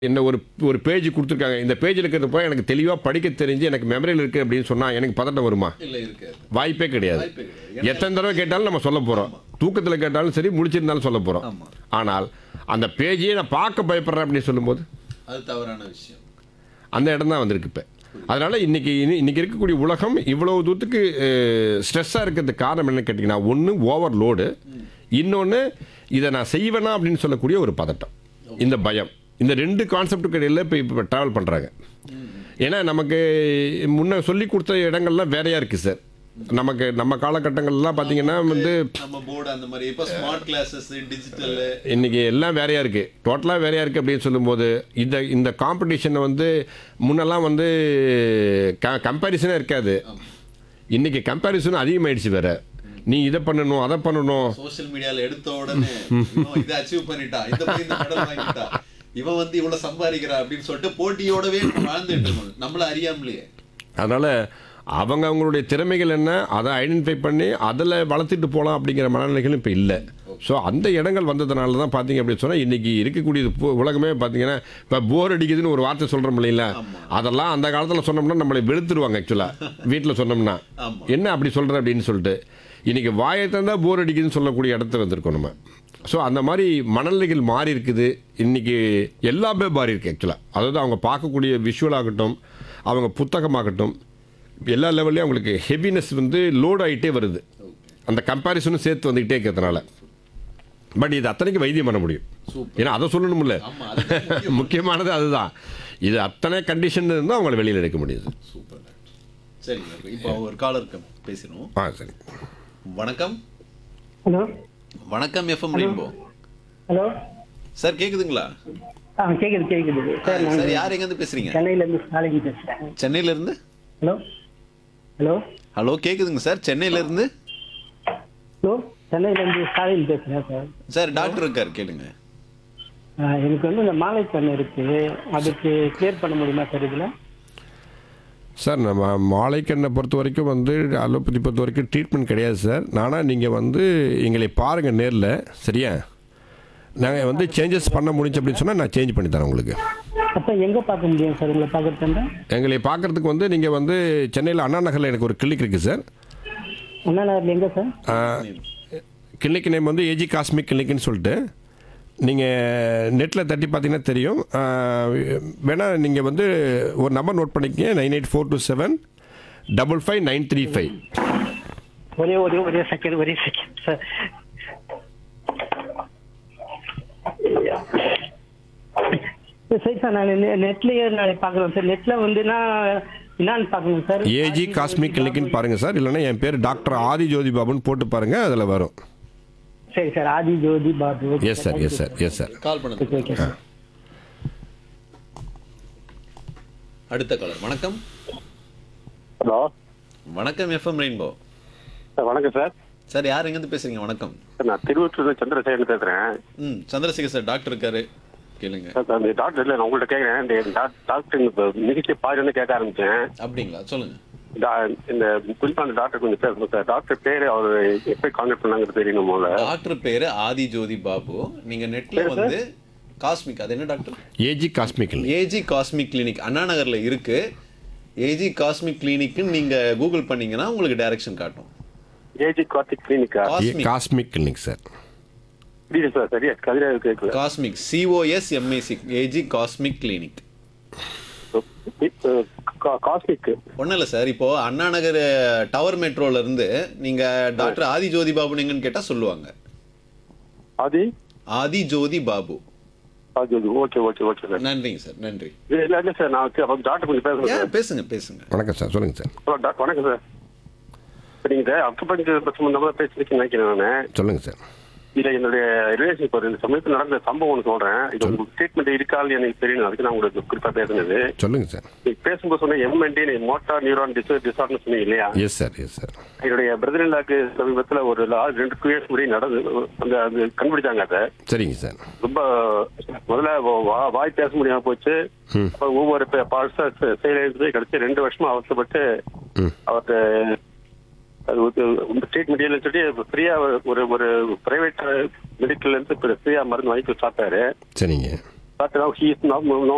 என்ன ஒரு ஒரு பேஜ் கொடுத்துருக்காங்க இந்த பேஜில் இருக்கிறது போய் எனக்கு தெளிவாக படிக்க தெரிஞ்சு எனக்கு மெமரியில் இருக்குது அப்படின்னு சொன்னால் எனக்கு பதட்டம் வருமா இல்ல இருக்காது வாய்ப்பே கிடையாது வாய்ப்பே கிடையாது. எத்தனை தடவை கேட்டாலும் நம்ம சொல்ல போகிறோம் தூக்கத்தில் கேட்டாலும் சரி முடிச்சிருந்தாலும் சொல்ல போகிறோம் ஆமா. ஆனால் அந்த பேஜையே நான் பார்க்க பயப்படுறேன் அப்படின்னு சொல்லும்போது அது தவறான விஷயம் அந்த இடம் தான் வந்திருக்கு இப்போ அதனால் இன்னைக்கு இனி- இன்னைக்கு இருக்கக்கூடிய உலகம் இவ்வளவு தூரத்துக்கு ஸ்ட்ரெஸ்ஸாக இருக்கிறதுக்கு காரணம் என்ன கேட்டிங்கன்னா ஒன்று ஓவர் லோடு இன்னொன்று இதை நான் செய்வேனா அப்படின்னு சொல்லக்கூடிய ஒரு பதட்டம் இந்த பயம் இந்த ரெண்டு கான்செப்டுக்கு இடையில இப்போ இப்போ ட்ராவல் பண்ணுறாங்க ஏன்னா நமக்கு முன்ன சொல்லி கொடுத்த இடங்கள்லாம் வேறையாக இருக்குது சார் நமக்கு நம்ம காலகட்டங்கள்லாம் பார்த்தீங்கன்னா வந்து நம்ம போர்டு அந்த மாதிரி இப்ப ஸ்மார்ட் கிளாஸஸ் டிஜிட்டல் இன்னைக்கு எல்லாம் வேறையாக இருக்குது டோட்டலாக வேறையாக இருக்குது அப்படின்னு சொல்லும்போது இந்த இந்த காம்படிஷனை வந்து முன்னெல்லாம் வந்து க கம்பேரிசனே இருக்காது இன்னைக்கு கம்பேரிசன் அதிகமாயிடுச்சு வேற நீ இதை பண்ணணும் அதை பண்ணணும் சோஷியல் மீடியால எடுத்த உடனே இவன் இதை அச்சீவ் பண்ணிட்டா இந்த மாதிரி இந்த மெடல் வாங்கிட்டா இவன் வந்து இவ்வளவு சம்பாதிக்கிறா அப்படின்னு சொல்லிட்டு போட்டியோடவே நம்ம வாழ்ந்துட்டு இருக்கோம் நம்மள அறியாமலேயே அதனால் அவங்க அவங்களுடைய திறமைகள் என்ன அதை ஐடென்டிஃபை பண்ணி அதில் வளர்த்துட்டு போகலாம் அப்படிங்கிற மனநிலைகளும் இப்போ இல்லை ஸோ அந்த இடங்கள் வந்ததுனால தான் பார்த்தீங்க அப்படின்னு சொன்னால் இன்றைக்கி இருக்கக்கூடியது பு- உலகமே பார்த்தீங்கன்னா இப்போ போர் அடிக்குதுன்னு ஒரு வார்த்தை சொல்கிறோம் இல்லைங்களா அதெல்லாம் அந்த காலத்தில் சொன்னோம்னா நம்மளை வெளுத்துருவாங்க ஆக்சுவலாக வீட்டில் சொன்னோம்னா ஆமா. என்ன அப்படி சொல்கிற அப்படின்னு சொல்லிட்டு இன்றைக்கி வாயை தந்தா போர் அடிக்குதுன்னு சொல்லக்கூடிய இடத்த வந்திருக்கோம் நம்ம ஸோ அந்த மாதிரி மனநிலைகள் மாறி இருக்குது இன்றைக்கி எல்லாமே மாறி இருக்கு ஆக்சுவலாக அதாவது அவங்க பார்க்கக்கூடிய விஷுவல் ஆகட்டும் அவங்க புத்தகமாகட்டும் எல்லா லெவல்லையும் அவங்களுக்கு ஹெவினஸ் வந்து லோட் ஆகிட்டே வருது அந்த கம்பேரிசனும் சேர்த்து வந்துக்கிட்டே இருக்கிறதுனால பட் இது அத்தனைக்கு வைத்தியம் பண்ண முடியும் Super. ஏன்னா அதை சொல்லணும்ல ஆமா அதுதான் முக்கியம். முக்கியமானது அதுதான் இது அத்தனை கண்டிஷன் இருந்தால் அவங்கள வெளியில் எடுக்க முடியுது சூப்பர் டாக்டர் சரிங்க இப்போ ஒரு காலருக்கு பேசிடுவோம் ஆ சரி வணக்கம் ஹலோ வணக்கம் எஃப்எம் ரெயின்போ ஹலோ சார் கேக்குதுங்களா ஆ கேக்குது கேக்குது சார் நான் சார் யார் எங்க இருந்து பேசுறீங்க சென்னையில இருந்து ஸ்டாலின் பேசுறேன் சென்னையில இருந்து ஹலோ ஹலோ ஹலோ கேக்குதுங்க சார் சென்னையில இருந்து ஹலோ சென்னையில இருந்து ஸ்டாலின் பேசுறேன் சார் சார் டாக்டர் இருக்கார் கேளுங்க ஆ, எனக்கு வந்து இந்த மாலை கண் இருக்கு அதுக்கு கிளியர் பண்ண முடியுமா சார் இதுல சார் நம்ம மாலைக்கண்ணை பொறுத்த வரைக்கும் வந்து அலோபதி பொறுத்த வரைக்கும் ட்ரீட்மெண்ட் கிடையாது சார் நானாக நீங்கள் வந்து எங்களை பாருங்கள் நேரில் சரியா நாங்கள் வந்து சேஞ்சஸ் பண்ண முடிஞ்சு அப்படின்னு சொன்னால் நான் சேஞ்ச் பண்ணி தரேன் உங்களுக்கு அப்ப எங்க பார்க்க முடியும் சார் உங்களை பார்க்கறதுண்டா எங்களை பார்க்குறதுக்கு வந்து நீங்கள் வந்து சென்னையில் அண்ணா நகரில் எனக்கு ஒரு கிளினிக் இருக்குது சார் அண்ணா நகர்ல எங்க சார் கிளினிக் நேம் வந்து ஏஜி காஸ்மிக் கிளினிக்னு சொல்லிட்டு நீங்கள் நெட்டில் தட்டி பார்த்தீங்கன்னா தெரியும் வேணால் நீங்கள் வந்து ஒரு நம்பர் நோட் பண்ணிக்கங்க nine eight four two seven double five nine three five ஒரே ஒரே ஒரே செகண்ட் ஒரே செகண்ட் சார் சரி சார் நான் நெட்லயே நான் பார்க்குறேன் சார் நெட்ல வந்து நான் என்னன்னு பார்க்கணும் சார் ஏஜி காஸ்மிக் கிளினிக்னு பாருங்கள் சார் இல்லைன்னா என் பேர் டாக்டர் ஆதி ஜோதி பாபுன்னு போட்டு பாருங்கள் அதில் வரும் சரி sir Adhi Jyothi Babu yes sir yes sir yes sir call பண்ணுங்க ஓகே ஓகே சார் அடுத்த காலர் வணக்கம் ஹலோ வணக்கம் எஃப்எம் ரெயின்போ சார் வணக்கம் சார் சார் யார் எங்க இருந்து பேசுறீங்க வணக்கம் சார் நான் திருவற்றூர் சந்திரசேகரன் பேசுறேன் ம் சந்திரசேகர் சார் டாக்டர் இருக்காரு கேளுங்க சார் அந்த டாக்டர் இல்லை நான் உங்கள்கிட்ட கேட்குறேன் இந்த டாக்- டாக்டர் இப்போ நிகழ்ச்சி பாருன்னு கேட்க ஆரம்பிச்சேன் அப்படிங்களா சொல்லுங்க டா- இந்த குறிப்பா அந்த டாக்டர் கொஞ்சம் பேசணும் சார் டாக்டர் பேரு அவர் எப்படி கான்டாக்ட் பண்ணாங்கிறது தெரியணும் போல டாக்டர் பேரு ஆதி ஜோதி பாபு நீங்க நெட்ல வந்து காஸ்மிக் அது என்ன doctor AG cosmic clinic AG cosmic clinic Anna நகர்ல இருக்கு ஏஜி காஸ்மிக் கிளினிக்னு நீங்க கூகுள் பண்ணீங்கன்னா உங்களுக்கு டைரக்ஷன் காட்டும் ஏஜி கார்த்திக் கிளினிக்கா காஸ்மிக் காஸ்மிக் கிளினிக் சார் புரியுது சார் சரியா கதிரா கேட்கல cosmic COS MAC AG cosmic clinic cosmic ஒன்றும் இல்லை சார் இப்போ அண்ணா நகர் டவர் மெட்ரோல இருந்து நீங்க டாக்டர் ஆதி ஜோதி பாபு நீங்கன்னு கேட்டா சொல்லுவாங்க Adhi Adhi Jyothi Babu Adhi okay okay okay sir நன்றிங்க சார் நன்றி இல்லை இல்லை சார் நான் அப்போ டாக்டர் கொஞ்சம் பேசணும் சார் ஏன் பேசுங்க பேசுங்க வணக்கம் சார் சொல்லுங்கள் சார் ஹலோ டாக்டர் வணக்கம் சார் இப்போ நீங்கள் அக்குபஞ்சர் சம்பந்தமாக பேசிருக்கீங்கன்னு நினைக்கிறேன் நான் சொல்லுங்கள் சார் இல்ல என்னுடைய ரிலேஷன் ஒரு இந்த சமயத்தில் நடந்த சம்பவம் ஒன்று சொல்றேன் இது உங்களுக்கு ட்ரீட்மெண்ட் இருக்கான்னு எனக்கு தெரியணும் அதுக்கு நான் உங்களுக்கு குறிப்பா பேசுனது சொல்லுங்கள் சார் நீங்க பேசும்போது சொன்ன எம்என்டி மோட்டார் நியூரான் டிஸ் டிசார்ட்னு சொன்னீங்க இல்லையா எஸ் சார் எஸ் சார் என்னுடைய பிரதர் இல்லாக்கு சமீபத்தில் ஒரு லா- ரெண்டு டூ இயர்ஸ் முன்னாடி நடந்து அந்த அது கண்டுபிடிச்சாங்க அதை சரிங்க சார் ரொம்ப முதல்ல வா- வாய் பேச முடியாம போச்சு ம். அப்புறம் ஒவ்வொரு பார்ட்ஸா செயலிழந்து கிடைச்சி ரெண்டு வருஷமா அவசரப்பட்டு ம் அவர்கிட்ட அது ட்ரீட்மெண்ட் இல்லைன்னு சொல்லி ஃப்ரீயா ஒரு ஒரு பிரைவேட் மெடிக்கல்ல இருந்து ஃப்ரீயா மருந்து வாங்கி சாப்பிட்டாரு சரிங்க But now he is not no